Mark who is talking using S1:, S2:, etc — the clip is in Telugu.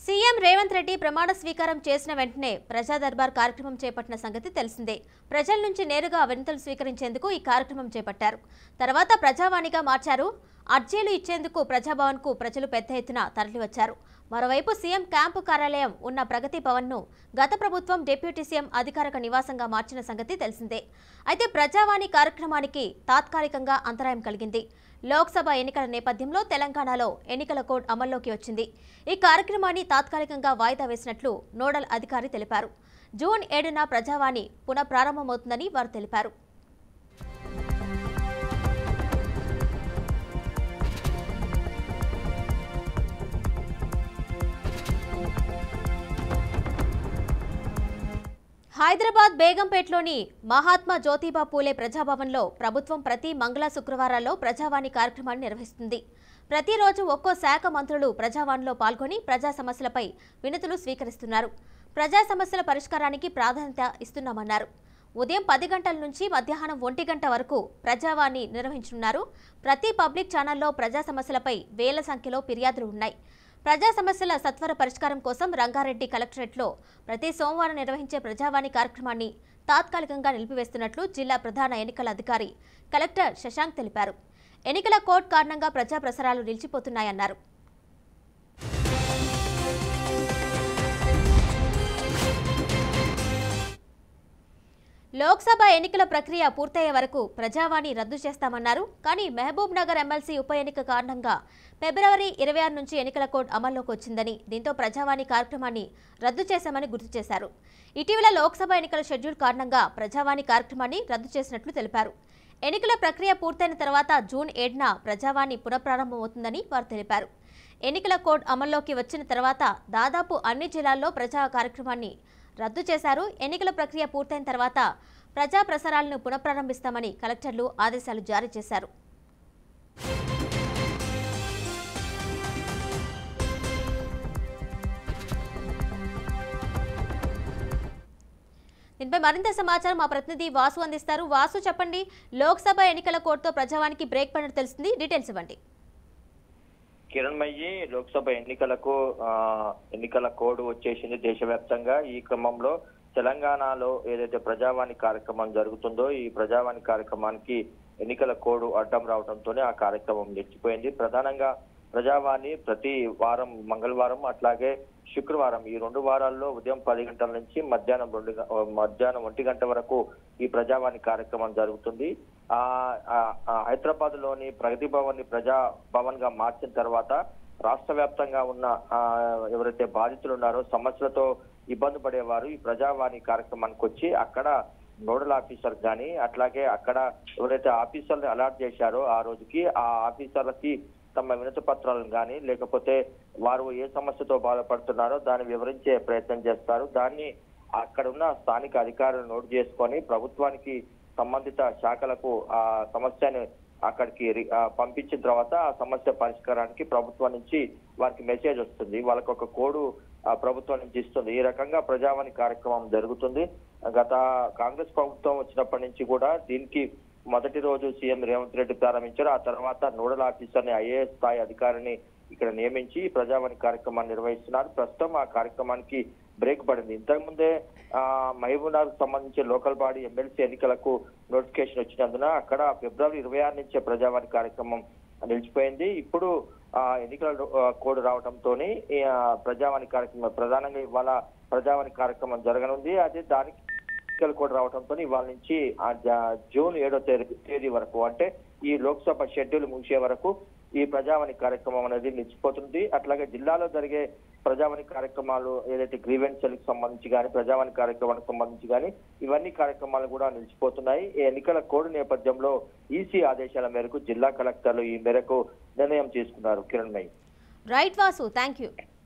S1: సీఎం రేవంత్ రెడ్డి ప్రమాణ స్వీకారం చేసిన వెంటనే ప్రజా దర్బార్ కార్యక్రమం చేపట్టిన సంగతి తెలిసిందే ప్రజల నుంచి నేరుగా వినతులు స్వీకరించేందుకు ఈ కార్యక్రమం చేపట్టారు తర్వాత ప్రజావాణిగా మార్చారు అర్జీలు ఇచ్చేందుకు ప్రజాభవన్కు ప్రజలు పెద్ద ఎత్తున తరలివచ్చారు మరోవైపు సీఎం క్యాంపు కార్యాలయం ఉన్న ప్రగతి భవన్ను గత ప్రభుత్వం డిప్యూటీ సీఎం అధికారిక నివాసంగా మార్చిన సంగతి తెలిసిందే అయితే ప్రజావాణి కార్యక్రమానికి తాత్కాలికంగా అంతరాయం కలిగింది లోక్సభ ఎన్నికల నేపథ్యంలో తెలంగాణలో ఎన్నికల కోడ్ అమల్లోకి వచ్చింది ఈ కార్యక్రమాన్ని తాత్కాలికంగా వాయిదా వేసినట్లు నోడల్ అధికారి తెలిపారు జూన్ ఏడున ప్రజావాణి పునఃప్రారంభమవుతుందని వారు తెలిపారు హైదరాబాద్ బేగంపేటలోని మహాత్మా జ్యోతిబా పూలే ప్రజాభవన్లో ప్రభుత్వం ప్రతి మంగళ శుక్రవారాల్లో ప్రజావాణి కార్యక్రమాన్ని నిర్వహిస్తుంది ప్రతిరోజు ఒక్కో శాఖ మంత్రులు ప్రజావాణిలో పాల్గొని ప్రజా సమస్యలపై వినతులు స్వీకరిస్తున్నారు ప్రజా సమస్యల పరిష్కారానికి ప్రాధాన్యత ఇస్తున్నామన్నారు ఉదయం పది గంటల నుంచి మధ్యాహ్నం ఒంటి గంట వరకు ప్రజావాణి నిర్వహించనున్నారు ప్రతి పబ్లిక్ ఛానల్లో ప్రజా సమస్యలపై వేల సంఖ్యలో ఫిర్యాదులు ఉన్నాయి ప్రజా సమస్యల సత్వర పరిష్కారం కోసం రంగారెడ్డి కలెక్టరేట్లో ప్రతి సోమవారం నిర్వహించే ప్రజావాణి కార్యక్రమాన్ని తాత్కాలికంగా నిలిపివేస్తున్నట్లు జిల్లా ప్రధాన ఎన్నికల అధికారి కలెక్టర్ శశాంక్ తెలిపారు ఎన్నికల కోడ్ కారణంగా ప్రజా ప్రసారాలు నిలిచిపోతున్నాయన్నారు లోక్సభ ఎన్నికల ప్రక్రియ పూర్తయ్యే వరకు ప్రజావాణి రద్దు చేస్తామన్నారు కానీ మహబూబ్ నగర్ ఎమ్మెల్సీ ఉప ఎన్నిక కారణంగా ఫిబ్రవరి ఇరవై ఆరు నుంచి ఎన్నికల కోడ్ అమల్లోకి వచ్చిందని దీంతో ప్రజావాణి కార్యక్రమాన్ని రద్దు చేశామని గుర్తు చేశారు ఇటీవల లోక్సభ ఎన్నికల షెడ్యూల్ కారణంగా ప్రజావాణి కార్యక్రమాన్ని రద్దు చేసినట్లు తెలిపారు ఎన్నికల ప్రక్రియ పూర్తయిన తర్వాత జూన్ ఏడున ప్రజావాణి పునఃప్రారంభమవుతుందని వారు తెలిపారు ఎన్నికల కోడ్ అమల్లోకి వచ్చిన తర్వాత దాదాపు అన్ని జిల్లాల్లో ప్రజా కార్యక్రమాన్ని రద్దు చేశారు ఎన్నికల ప్రక్రియ పూర్తయిన తర్వాత ప్రజా ప్రసారాలను పునఃప్రారంభిస్తామని కలెక్టర్లు ఆదేశాలు జారీ చేశారు దీనిపై మరింత సమాచారం మా ప్రతినిధి వాసు అందిస్తారు వాసు చెప్పండి లోక్సభ ఎన్నికల కోడ్తో ప్రజావానికి బ్రేక్ పడినట్టు తెలిసింది డీటెయిల్స్ ఇవ్వండి
S2: కిరణ్మయ్యి లోక్సభ ఎన్నికలకు ఆ, ఎన్నికల కోడ్ వచ్చేసింది దేశవ్యాప్తంగా ఈ క్రమంలో తెలంగాణలో ఏదైతే ప్రజావాణి కార్యక్రమం జరుగుతుందో ఈ ప్రజావాణి కార్యక్రమానికి ఎన్నికల కోడ్ అడ్డం రావడంతోనే ఆ కార్యక్రమం నిలిచిపోయింది ప్రధానంగా ప్రజావాణి ప్రతి వారం మంగళవారం అట్లాగే శుక్రవారం ఈ రెండు వారాల్లో ఉదయం పది గంటల నుంచి మధ్యాహ్నం రెండు గ- మధ్యాహ్నం ఒంటి గంట వరకు ఈ ప్రజావాణి కార్యక్రమం జరుగుతుంది ఆ హైదరాబాద్ లోని ప్రగతి భవన్ ని ప్రజా భవన్ గా మార్చిన తర్వాత రాష్ట్ర వ్యాప్తంగా ఉన్న ఆ, ఎవరైతే బాధితులు ఉన్నారో సమస్యలతో ఇబ్బంది పడేవారు ఈ ప్రజావాణి కార్యక్రమానికి వచ్చి అక్కడ నోడల్ ఆఫీసర్ కానీ అట్లాగే అక్కడ ఎవరైతే ఆఫీసర్ని అలాట్ చేశారో ఆ రోజుకి ఆ ఆఫీసర్లకి తమ వినతి పత్రాలను కానీ లేకపోతే వారు ఏ సమస్యతో బాధపడుతున్నారో దాన్ని వివరించే ప్రయత్నం చేస్తారు దాన్ని అక్కడ ఉన్న స్థానిక అధికారులు నోటు చేసుకొని ప్రభుత్వానికి సంబంధిత శాఖలకు ఆ సమస్యను అక్కడికి రి- ఆ, పంపించిన తర్వాత ఆ సమస్య పరిష్కారానికి ప్రభుత్వం నుంచి వారికి మెసేజ్ వస్తుంది వాళ్ళకి ఒక కోడు ఆ, ప్రభుత్వం నుంచి ఇస్తుంది ఈ రకంగా ప్రజావాణి కార్యక్రమం జరుగుతుంది గత కాంగ్రెస్ ప్రభుత్వం వచ్చినప్పటి నుంచి కూడా దీనికి మొదటి రోజు సీఎం రేవంత్ రెడ్డి ప్రారంభించారు ఆ తర్వాత నోడల్ ఆఫీసర్ ని ఐఏఎస్ స్థాయి అధికారిని ఇక్కడ నియమించి ఈ ప్రజావాణి కార్యక్రమాన్ని నిర్వహిస్తున్నారు ప్రస్తుతం ఆ కార్యక్రమానికి బ్రేక్ పడింది ఇంతకుముందే ఆ మహబూబ్నగర్ సంబంధించి లోకల్ బాడీ ఎమ్మెల్సీ ఎన్నికలకు నోటిఫికేషన్ వచ్చినందున అక్కడ ఫిబ్రవరి ఇరవై ఆరు నుంచే ప్రజావాణి కార్యక్రమం నిలిచిపోయింది ఇప్పుడు ఆ ఎన్నికల ఆ, కోడ్ రావడంతో ప్రజావాణి కార్యక్రమం ప్రధానంగా ఇవాళ ప్రజావాణి కార్యక్రమం జరగనుంది అదే దానికి ఎన్నికల కోడ్ రావడంతో ఇవాళ నుంచి ఆ జ- జూన్ ఏడో తేదీ తేదీ వరకు అంటే ఈ లోక్సభ షెడ్యూల్ ముగిసే వరకు ఈ ప్రజావాణి కార్యక్రమం అనేది నిలిచిపోతుంది అట్లాగే జిల్లాలో జరిగే ప్రజావాణి కార్యక్రమాలు ఏదైతే గ్రీవెన్సీలకు సంబంధించి కానీ ప్రజావాణి కార్యక్రమానికి సంబంధించి కానీ ఇవన్నీ కార్యక్రమాలు కూడా నిలిచిపోతున్నాయి ఈ ఎన్నికల కోడ్ నేపథ్యంలో ఈసీ ఆదేశాల మేరకు జిల్లా కలెక్టర్లు ఈ మేరకు నిర్ణయం తీసుకున్నారు Kiranmayya
S1: right Vasu thank you